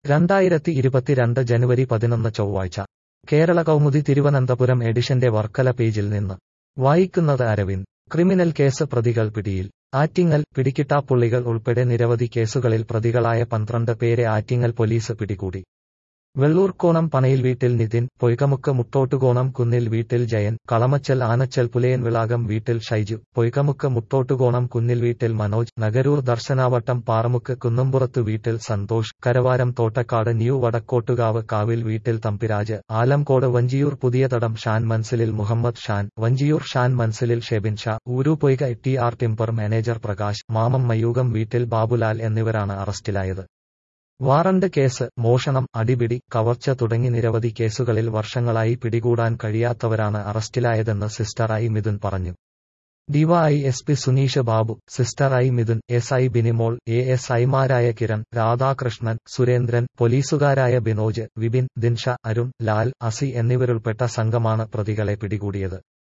രണ്ടായിരത്തി ഇരുപത്തിരണ്ട് ജനുവരി പതിനൊന്ന് ചൊവ്വാഴ്ച കേരള കൗമുദി തിരുവനന്തപുരം എഡിഷന്റെ വർക്കല പേജിൽ നിന്ന് വായിക്കുന്നത് അരവിന്ദ് ക്രിമിനൽ കേസ് പ്രതികൾ പിടിയിൽ ആറ്റിങ്ങൽ പിടികിട്ടാപ്പുള്ളികൾ ഉൾപ്പെടെ നിരവധി കേസുകളിൽ പ്രതികളായ പന്ത്രണ്ട് പേരെ ആറ്റിങ്ങൽ പോലീസ് പിടികൂടി വെള്ളൂർക്കോണം പണയിൽ വീട്ടിൽ നിതിൻ പൊയ്കമുക്ക് മുട്ടോട്ടുകോണം കുന്നിൽ വീട്ടിൽ ജയൻ കളമച്ചൽ ആനച്ചൽ പുലയൻ വിളാകം വീട്ടിൽ ഷൈജു പൊയ്കമുക്ക് മുട്ടോട്ടുകോണം കുന്നിൽ വീട്ടിൽ മനോജ് നഗരൂർ ദർശനാവട്ടം പാറമുക്ക് കുന്നംപുറത്ത് വീട്ടിൽ സന്തോഷ് കരവാരം തോട്ടക്കാട് ന്യൂ വടക്കോട്ടുകാവ് കാവിൽ വീട്ടിൽ തമ്പിരാജ് ആലംകോട് വഞ്ചിയൂർ പുതിയതടം ഷാൻ മൻസിലിൽ മുഹമ്മദ് ഷാൻ വഞ്ചിയൂർ ഷാൻ മൻസിലിൽ Shebin Sha Oorupoika T R timber manager Prakash Mamam Mayookam വീട്ടിൽ ബാബുലാൽ എന്നിവരാണ് അറസ്റ്റിലായത് വാറണ്ട് കേസ് മോഷണം അടിപിടി കവർച്ച തുടങ്ങി നിരവധി കേസുകളിൽ വർഷങ്ങളായി പിടികൂടാൻ കഴിയാത്തവരാണ് അറസ്റ്റിലായതെന്ന് സിസ്റ്റർ ഐ മിഥുൻ പറഞ്ഞു DY S P Suneesh Babu സിസ്റ്റർ ഐ Mithun S I Binimol A S ഐമാരായ കിരൺ രാധാകൃഷ്ണൻ സുരേന്ദ്രൻ പോലീസുകാരായ ബിനോജ് വിപിൻ ദിൻഷ അരുൺ ലാൽ അസി എന്നിവരുൾപ്പെട്ട സംഘമാണ് പ്രതികളെ പിടികൂടിയത്